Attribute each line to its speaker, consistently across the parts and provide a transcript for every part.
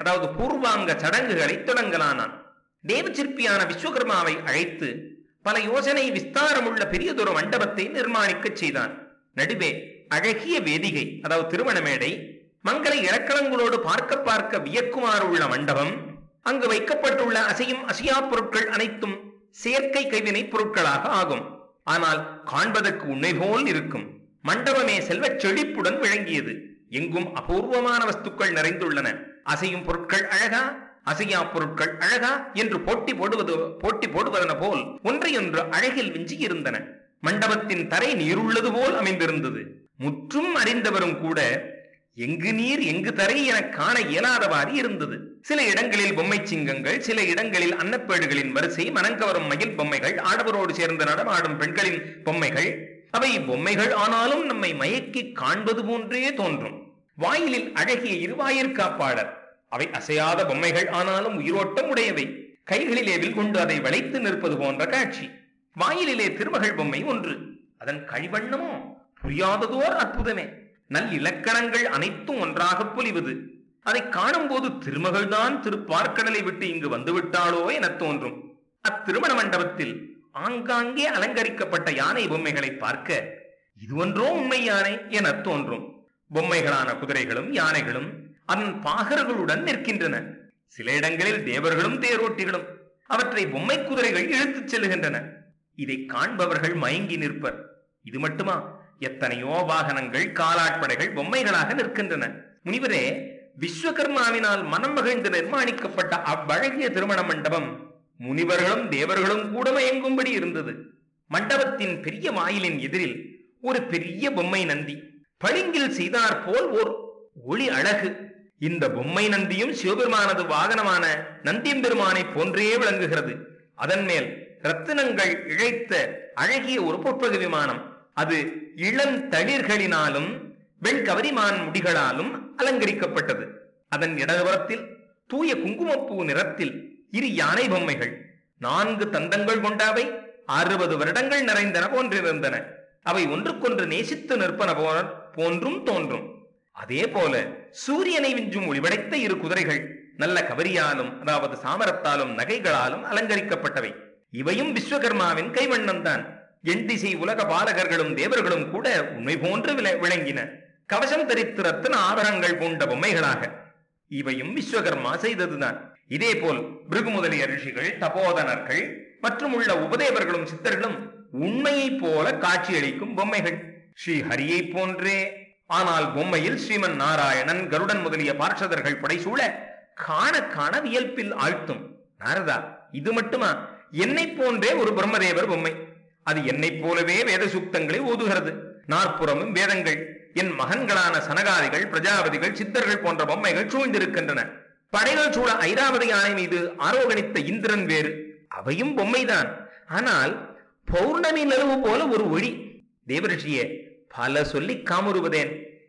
Speaker 1: அதாவது பூர்வாங்க சடங்குகளை தொடங்கலானான் தேவசிற்பியான விஸ்வகர்மாவை அழைத்து பல யோசனை விஸ்தாரமுள்ள பெரியதொரு மண்டபத்தை நிர்மாணிக்கச் செய்தான் நடுவே அழகிய வேதிகை அதாவது திருமண மேடை மங்கள இலக்கணங்களோடு பார்க்க பார்க்க வியக்குமாறு உள்ள மண்டபம் அங்கு வைக்கப்பட்டுள்ள அசையும் அசையா பொருட்கள் அனைத்தும் செயற்கை கைவினைப் பொருட்களாக ஆகும் ஆனால் காண்பதற்கு உண்மை போல் இருக்கும் மண்டபமே செல்வச் செழிப்புடன் விளங்கியது எங்கும் அபூர்வமான வஸ்துக்கள் நிறைந்துள்ளன அசையும் பொருட்கள் அழகா அசையா பொருட்கள் அழகா என்று போட்டி போடுவது போட்டி போடுவதன போல் ஒன்றையொன்று அழகில் விஞ்சி இருந்தன மண்டபத்தின் தரை நீருள்ளது போல் அமைந்திருந்தது முற்றும் அறிந்தவரும் கூட எங்கு நீர் எங்கு தரை என காண இயலாதவாறு இருந்தது சில இடங்களில் பொம்மை சிங்கங்கள் சில இடங்களில் அன்னப்பேடுகளின் வரிசை மனங்கவரும் மயில் பொம்மைகள் ஆடவரோடு சேர்ந்து நடமாடும் பெண்களின் பொம்மைகள் அவை பொம்மைகள் ஆனாலும் நம்மை மயக்கி காண்பது போன்றே தோன்றும் வாயிலில் அழகிய இருவாயிற்காப்பாளர் அவை அசையாத பொம்மைகள் ஆனாலும் உயிரோட்டம் உடையவை கைகளிலே வில் கொண்டு அதை வளைத்து நிற்பது போன்ற காட்சி வாயிலிலே திருமகள் பொம்மை ஒன்று அதன் கழிவண்ணமோ புரியாததோர் அற்புதமே நல் இலக்கணங்கள் அனைத்தும் ஒன்றாக பொலிவது அதை காணும் போது திருமகள்தான் திருப்பார்க்கடலை விட்டு இங்கு வந்துவிட்டாளோ என தோன்றும் அத்திருமண மண்டபத்தில் ஆங்காங்கே அலங்கரிக்கப்பட்ட யானை பொம்மைகளை பார்க்க இது ஒன்றோ உண்மை யானை என தோன்றும் பொம்மைகளான குதிரைகளும் யானைகளும் அதன் பாகர்களுடன் நிற்கின்றன சில இடங்களில் தேவர்களும் தேரோட்டிகளும் அவற்றை பொம்மை குதிரைகள் இழுத்துச் செல்லுகின்றன இதை காண்பவர்கள் மயங்கி நிற்பர் இது மட்டுமா எத்தனையோ வாகனங்கள் காலாட்படைகள் பொம்மைகளாக நிற்கின்றன முனிவரே விஸ்வகர்மாவினால் மனம் மகிழ்ந்து நிர்மாணிக்கப்பட்ட அவ்வழகிய திருமண மண்டபம் முனிவர்களும் தேவர்களும் கூட மயங்கும்படி இருந்தது மண்டபத்தின் பெரிய வாயிலின் எதிரில் ஒரு பெரிய பொம்மை நந்தி பளிங்கில் செய்தார் போல் ஓர் ஒளி அழகு இந்த பொம்மை நந்தியும் சிவபெருமானது வாகனமான நந்தியம்பெருமானை போன்றே விளங்குகிறது அதன் மேல் ரத்தினங்கள் இழைத்த அழகிய ஒரு பொற்பகு விமானம் அது இளந்தளிர்களினாலும் வெண்கவரிமான் முடிகளாலும் அலங்கரிக்கப்பட்டது அதன் இடதுபுறத்தில் தூய குங்குமப்பூ நிறத்தில் இரு யானை பொம்மைகள் நான்கு தந்தங்கள் கொண்டவை அறுபது வருடங்கள் நிறைந்தன போன்றிருந்தன அவை ஒன்றுக்கொன்று நேசித்து நிற்பன போல போன்றும் தோன்றும் அதே போல சூரியனை விஞ்சும் ஒளிவடைத்த இரு குதிரைகள் நல்ல கவரியாலும் அதாவது சாமரத்தாலும் நகைகளாலும் அலங்கரிக்கப்பட்டவை இவையும் விஸ்வகர்மாவின் கைவண்ணம்தான் என் திசை உலக பாலகர்களும் தேவர்களும் கூட உண்மை போன்று விள- விளங்கின கவசம் தரித்து ரத்தின ஆபரணங்கள் பூண்ட பொம்மைகளாக இவையும் விஸ்வகர்மா செய்ததுதான் இதேபோல் பிருகு முதலிய ரிஷிகள் தபோதனர்கள் மற்றும் உள்ள உபதேவர்களும் சித்தர்களும் உண்மையைப் போல காட்சியளிக்கும் பொம்மைகள் ஸ்ரீ ஹரியைப் போன்றே ஆனால் பொம்மையில் ஸ்ரீமன் நாராயணன் கருடன் முதலிய பார்ஷதர்கள் புடைசூழ காண காண வியல்பில் ஆழ்த்தும் நாரதா இது மட்டுமா என்னைப் போன்றே ஒரு பிரம்மதேவர் பொம்மை அது என்னைப் போலவே வேத சூக்தங்களை ஓதுகிறது நாற்புறமும் வேதங்கள் என் மகன்களான சனகாதிகள் பிரஜாபதிகள் சித்தர்கள் போன்ற பொம்மைகள் சூழ்ந்திருக்கின்றன படைகள் சூழ ஐராவதி யானை மீது ஆரோகணித்த இந்திரன் வேறு அவையும் பொம்மைதான் ஆனால் பௌர்ணமி நிலவு போல ஒரு ஒளி தேவரிஷியே பல சொல்லி காமுறுவதேன்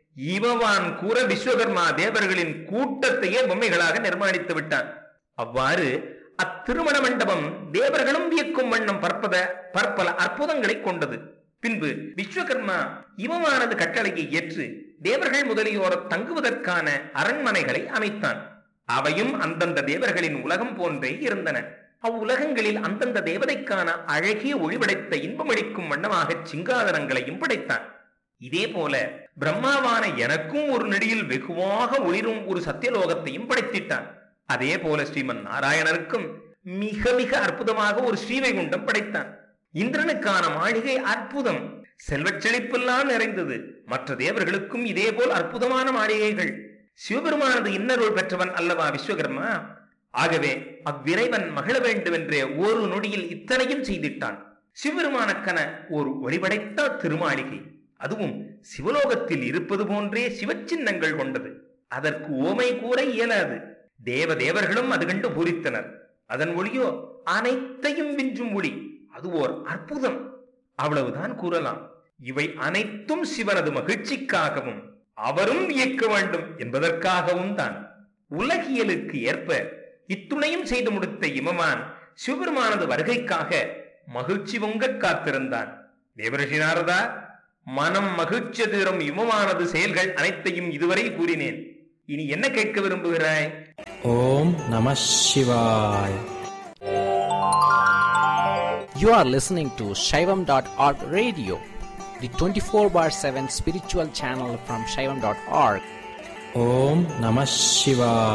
Speaker 1: இவவான் கூற விஸ்வகர்மா தேவர்களின் கூட்டத்தையே பொம்மைகளாக நிர்மாணித்து விட்டான் அவ்வாறு அத்திருமண மண்டபம் தேவர்களும் வியக்கும் வண்ணம் பற்பத பற்பல அற்புதங்களை கொண்டது பின்பு விஸ்வகர்மா இவமானது கட்டளையை ஏற்று தேவர்கள் முதலியோர் தங்குவதற்கான அரண்மனைகளை அமைத்தான் அவையும் அந்தந்த தேவர்களின் உலகம் போன்றே இருந்தன அவ்வுலகங்களில் அந்தந்த தேவதைக்கான அழகிய ஒளிபடைத்த இன்பமளிக்கும் வண்ணமாக சிங்காதனங்களையும் படைத்தான் இதே போல பிரம்மாவான எனக்கும் ஒரு நெடியில் வெகுவாக ஒளிரும் ஒரு சத்தியலோகத்தையும் படைத்திட்டான் அதே போல ஸ்ரீமன் நாராயணருக்கும் மிக மிக அற்புதமாக ஒரு ஸ்ரீவைகுண்டம் படைத்தான் இந்திரனுக்கான மாளிகை அற்புதம் செல்வச் செழிப்பெல்லாம் நிறைந்தது மற்ற தேவர்களுக்கும் இதே போல் அற்புதமான மாளிகைகள் சிவபெருமானது இன்னருள் பெற்றவன் அல்லவா விஸ்வகர்மா ஆகவே அவ்விறைவன் மகிழ வேண்டுமென்றே ஒரு நொடியில் இத்தனையும் செய்திட்டான் சிவபெருமானக்கன ஒரு ஒளிபடைத்த திருமாளிகை அதுவும் சிவலோகத்தில் இருப்பது போன்றே சிவச்சின்னங்கள் கொண்டது அதற்கு ஓமை கூற இயலாது தேவ தேவர்களும் அது கண்டு பூரித்தனர் அதன் ஒளியோ அனைத்தையும் விஞ்சும் ஒளி அது ஓர் அற்புதம் அவ்வளவுதான் கூறலாம் இவை அனைத்தும் சிவனது மகிழ்ச்சிக்காகவும் அவரும் இயக்க வேண்டும் என்பதற்காகவும் தான் உலகியலுக்கு ஏற்ப இத்துணையும் செய்து முடித்த இமமான் சிவபெருமானது வருகைக்காக மகிழ்ச்சி பொங்க காத்திருந்தான் தேவரிஷி நாரதா மனம் மகிழ்ச்சி தரும் இமமானது செயல்கள் அனைத்தையும் இதுவரை கூறினேன் இனி என்ன கேட்க விரும்புகிறாய்
Speaker 2: ஓம் நம சிவாய்
Speaker 3: You are listening to Shaivam.org radio, the 24 bar 7 spiritual channel from Shaivam.org.
Speaker 2: ஓம் நம சிவாய்